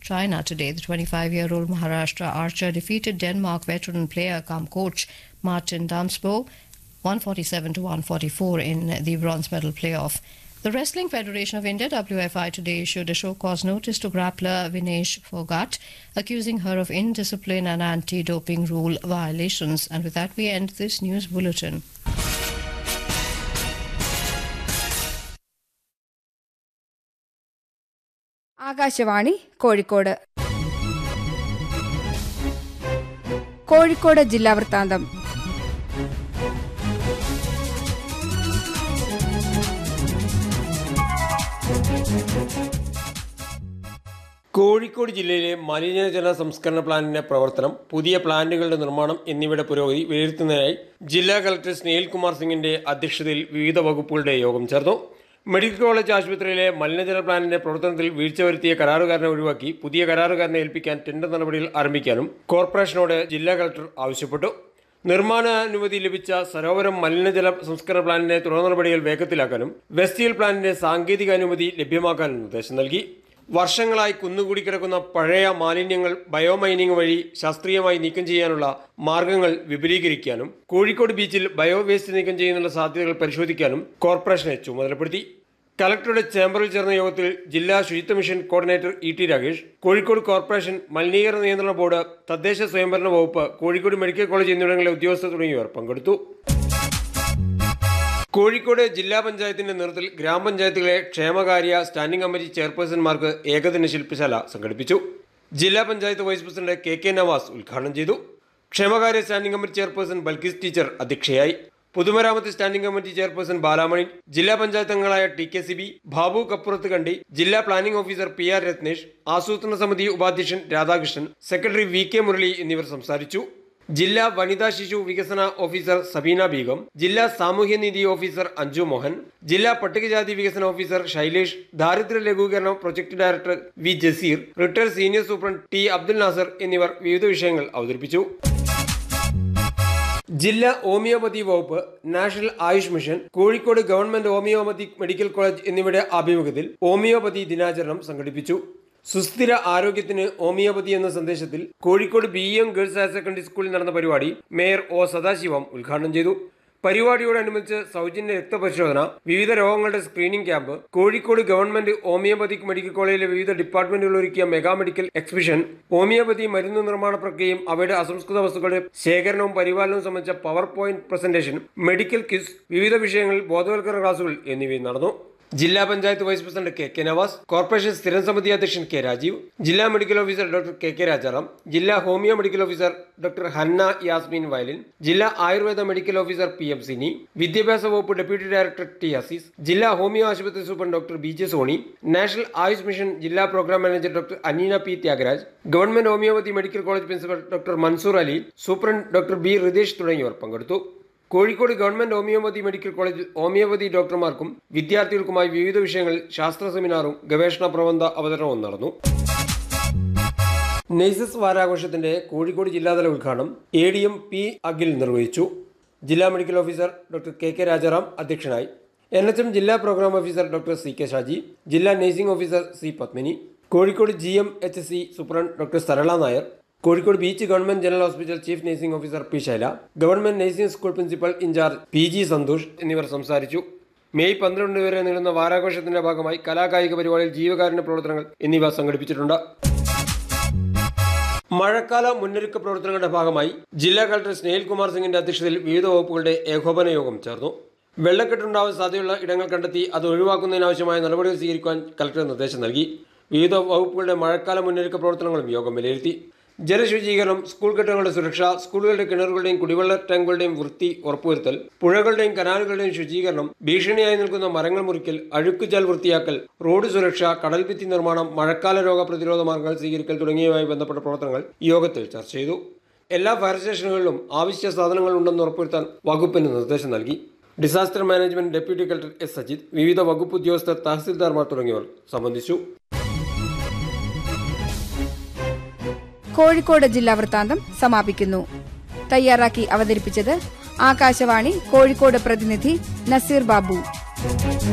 China today. The 25 year old Maharashtra archer defeated Denmark veteran player come coach Martin Damsbo 147 to 144 in the bronze medal playoff. The Wrestling Federation of India, WFI, today issued a show cause notice to grappler Vinesh Fogat, accusing her of indiscipline and anti doping rule violations. And with that, we end this news bulletin. Akashvani Kozhikode Kozhikode ജില്ലാ വൃത്താന്തം കോഴിക്കോട് ജില്ലയിലെ മലിനജല സംസ്കരണ പ്ലാന്റിന്റെ പ്രവർത്തനം പുതിയ പ്ലാന്റുകളുടെ നിർമ്മാണം എന്നിവയുടെ പുരോഗതി വിലയിരുത്തുന്നതിനായി ജില്ലാ കളക്ടർ സ്നേഹിൽ കുമാർ സിംഗിന്റെ അധ്യക്ഷതയിൽ വിവിധ വകുപ്പുകളുടെ യോഗം ചേർന്നു മെഡിക്കൽ കോളേജ് ആശുപത്രിയിലെ മലിനജല പ്ലാന്റിന്റെ പ്രവർത്തനത്തിൽ വീഴ്ച വരുത്തിയ കരാറുകാരനെ ഒഴിവാക്കി പുതിയ കരാറുകാരനെ ഏൽപ്പിക്കാൻ ടെൻഡർ നടപടികൾ ആരംഭിക്കാനും കോർപ്പറേഷനോട് ജില്ലാ കളക്ടർ ആവശ്യപ്പെട്ടു നിർമ്മാണാനുമതി ലഭിച്ച സരോവരം മലിനജല സംസ്കരണ പ്ലാന്റിന്റെ തുടർ നടപടികൾ വേഗത്തിലാക്കാനും വെസ്റ്റീൽ പ്ലാന്റിന്റെ സാങ്കേതിക അനുമതി ലഭ്യമാക്കാനും നിർദ്ദേശം നൽകി വർഷങ്ങളായി കുന്നുകൂടി കിടക്കുന്ന പഴയ മാലിന്യങ്ങൾ ബയോമൈനിങ് വഴി ശാസ്ത്രീയമായി നീക്കം ചെയ്യാനുള്ള മാർഗങ്ങൾ വിപുലീകരിക്കാനും കോഴിക്കോട് ബീച്ചിൽ ബയോ വേസ്റ്റ് നീക്കം ചെയ്യുന്നതിനുള്ള സാധ്യതകൾ പരിശോധിക്കാനും കോർപ്പറേഷനെ ചുമതലപ്പെടുത്തി കലക്ടറുടെ ചേംബറിൽ ചേർന്ന യോഗത്തിൽ ജില്ലാ ശുചിത്വ mission coordinator E T Rakesh Kozhikode corporation മലിനീകരണ നിയന്ത്രണ ബോർഡ് തദ്ദേശ സ്വയംഭരണ വകുപ്പ് കോഴിക്കോട് മെഡിക്കൽ കോളേജ് എന്നിവിടങ്ങളിലെ ഉദ്യോഗസ്ഥർ തുടങ്ങിയവർ പങ്കെടുത്തു കോഴിക്കോട് ജില്ലാ പഞ്ചായത്തിന്റെ നേതൃത്വത്തിൽ ഗ്രാമപഞ്ചായത്തുകളെ ക്ഷേമകാര്യ സ്റ്റാൻഡിംഗ് കമ്മിറ്റി ചെയർപേഴ്സൺമാർക്ക് ഏകദിന ശില്പശാല സംഘടിപ്പിച്ചു ജില്ലാ panchayat vice president K K Navas ഉദ്ഘാടനം ചെയ്തു ക്ഷേമകാര്യ standing committee chairperson Balkis teacher അധ്യക്ഷയായി പൊതുമരാമത്ത് സ്റ്റാൻഡിംഗ് കമ്മിറ്റി ചെയർപേഴ്സൺ ബാലാമണി ജില്ലാ പഞ്ചായത്ത് അംഗങ്ങളായ T K C B Babu കപ്പുറത്ത് കണ്ടി ജില്ലാ planning officer P R Ratnesh ആസൂത്രണ സമിതി ഉപാധ്യക്ഷൻ Radhakrishnan secretary V K Murali എന്നിവർ സംസാരിച്ചു ജില്ലാ വനിതാ ശിശു വികസന ഓഫീസർ സബീന ബീഗം ജില്ലാ സാമൂഹ്യനീതി ഓഫീസർ അഞ്ജു മോഹൻ ജില്ലാ പട്ടികജാതി വികസന ഓഫീസർ ശൈലേഷ് ദാരിദ്ര്യ ലഘൂകരണ project director V Jaseer retired senior superintendent T Abdul Nasar എന്നിവർ വിവിധ വിഷയങ്ങൾ അവതരിപ്പിച്ചു ജില്ലാ ഹോമിയോപ്പതി വകുപ്പ് national AYUSH mission Kozhikode government homoeopathy medical college എന്നിവയുടെ ആഭിമുഖ്യത്തിൽ ഹോമിയോപ്പതി ദിനാചരണം സംഘടിപ്പിച്ചു സുസ്ഥിര ആരോഗ്യത്തിന് ഹോമിയോപ്പതി എന്ന സന്ദേശത്തിൽ Kozhikode B M girls higher secondary സ്കൂളിൽ നടന്ന പരിപാടി മേയർ ഒ സദാശിവം ഉദ്ഘാടനം ചെയ്തു പരിപാടിയോടനുബന്ധിച്ച് സൗജന്യ രക്തപരിശോധന വിവിധ രോഗങ്ങളുടെ screening camp Kozhikode government homoeopathic medical കോളേജിലെ വിവിധ ഡിപ്പാർട്ട്മെന്റുകൾ ഒരുക്കിയ മെഗാ മെഡിക്കൽ എക്സിബിഷൻ ഹോമിയോപ്പതി മരുന്ന് നിർമ്മാണ പ്രക്രിയയും അവയുടെ അസംസ്കൃത വസ്തുക്കളുടെ ശേഖരണവും പരിപാലനവും സംബന്ധിച്ച power point presentation medical quiz വിവിധ വിഷയങ്ങളിൽ ബോധവൽക്കരണ ക്ലാസുകൾ എന്നിവയും നടന്നു ജില്ലാ panchayat vice president K K Navas corporation സ്ഥിരം സമിതി അധ്യക്ഷൻ കെ രാജീവ് ജില്ലാ medical officer doctor K K Rajaram ജില്ലാ homoeo medical officer doctor Hanna Yasmeen വയലിൻ ജില്ലാ Ayurveda medical officer P M Sini വിദ്യാഭ്യാസ വകുപ്പ് ഡെപ്യൂട്ടി ഡയറക്ടർ ടി അസീസ് ജില്ലാ ഹോമിയോ ആശുപത്രി superintendent doctor B J Soni national AYUSH mission ജില്ലാ programme manager doctor Aneena P Thyagaraj government homoeopathy medical college principal doctor Mansoor Ali superintendent doctor B Hridesh തുടങ്ങിയവർ പങ്കെടുത്തു Kozhikode government homoeopathy medical കോളേജിൽ ഹോമിയോപ്പതി ഡോക്ടർമാർക്കും വിദ്യാർത്ഥികൾക്കുമായി വിവിധ വിഷയങ്ങളിൽ ശാസ്ത്ര സെമിനാറും ഗവേഷണ പ്രബന്ധ അവതരണവും നടന്നു നെയ്സസ് വാരാഘോഷത്തിന്റെ കോഴിക്കോട് ജില്ലാതല ഉദ്ഘാടനം A D M P Akhil നിർവഹിച്ചു ജില്ലാ medical officer doctor K K Rajaram അധ്യക്ഷനായി എൻ എച്ച് എം ജില്ലാ programme officer doctor C K Shaji ജില്ലാ nursing officer C Padmini Kozhikode G M H C superintendent doctor Sarala Nair Kozhikode beach government general hospital chief nursing officer P Shaila government nursing school principal in charge P G Santhosh എന്നിവർ സംസാരിച്ചു May പന്ത്രണ്ട് വരെ നീളുന്ന വാരാഘോഷത്തിന്റെ ഭാഗമായി കലാകായിക പരിപാടിയിൽ ജീവകാരുണ്യ പ്രവർത്തനങ്ങൾ എന്നിവ സംഘടിപ്പിച്ചിട്ടുണ്ട് മഴക്കാല മുന്നൊരുക്ക പ്രവർത്തനങ്ങളുടെ ഭാഗമായി ജില്ലാ കളക്ടർ സ്നേഹിൽ കുമാർ സിംഗിന്റെ അധ്യക്ഷതയിൽ വിവിധ വകുപ്പുകളുടെ ഏകോപന യോഗം ചേർന്നു വെള്ളക്കെട്ടുണ്ടാവാൻ സാധ്യതയുള്ള ഇടങ്ങൾ കണ്ടെത്തി അത് ഒഴിവാക്കുന്നതിനാവശ്യമായ നടപടികൾ സ്വീകരിക്കാൻ കളക്ടർ നിർദ്ദേശം നൽകി വിവിധ വകുപ്പുകളുടെ മഴക്കാല മുന്നൊരുക്ക പ്രവർത്തനങ്ങളും യോഗം വിലയിരുത്തി ജലശുചീകരണം സ്കൂൾ കെട്ടിടങ്ങളുടെ സുരക്ഷ സ്കൂളുകളുടെ കിണറുകളുടെയും കുടിവെള്ള ടാങ്കുകളുടെയും വൃത്തി ഉറപ്പുവരുത്തൽ പുഴകളുടെയും കനാലുകളുടെയും ശുചീകരണം ഭീഷണിയായി നിൽക്കുന്ന മരങ്ങൾ മുറിക്കൽ അഴുക്കുചാൽ വൃത്തിയാക്കൽ റോഡ് സുരക്ഷ കടൽഭിത്തി നിർമ്മാണം മഴക്കാല രോഗ പ്രതിരോധ മാർഗങ്ങൾ സ്വീകരിക്കൽ തുടങ്ങിയവയുമായി ബന്ധപ്പെട്ട പ്രവർത്തനങ്ങൾ യോഗത്തിൽ ചർച്ച ചെയ്തു എല്ലാ ഫയർ സ്റ്റേഷനുകളിലും ആവശ്യ സാധനങ്ങൾ ഉണ്ടെന്ന് ഉറപ്പുവരുത്താൻ വകുപ്പിന് നിർദ്ദേശം നൽകി disaster management deputy collector S Sajith വിവിധ വകുപ്പ് ഉദ്യോഗസ്ഥർ തഹസിൽദാർമാർ തുടങ്ങിയവർ സംബന്ധിച്ചു കോഴിക്കോട് ജില്ലാ വൃത്താന്തം സമാപിക്കുന്നു തയ്യാറാക്കി അവതരിപ്പിച്ചത് ആകാശവാണി കോഴിക്കോട് പ്രതിനിധി നസീർ ബാബു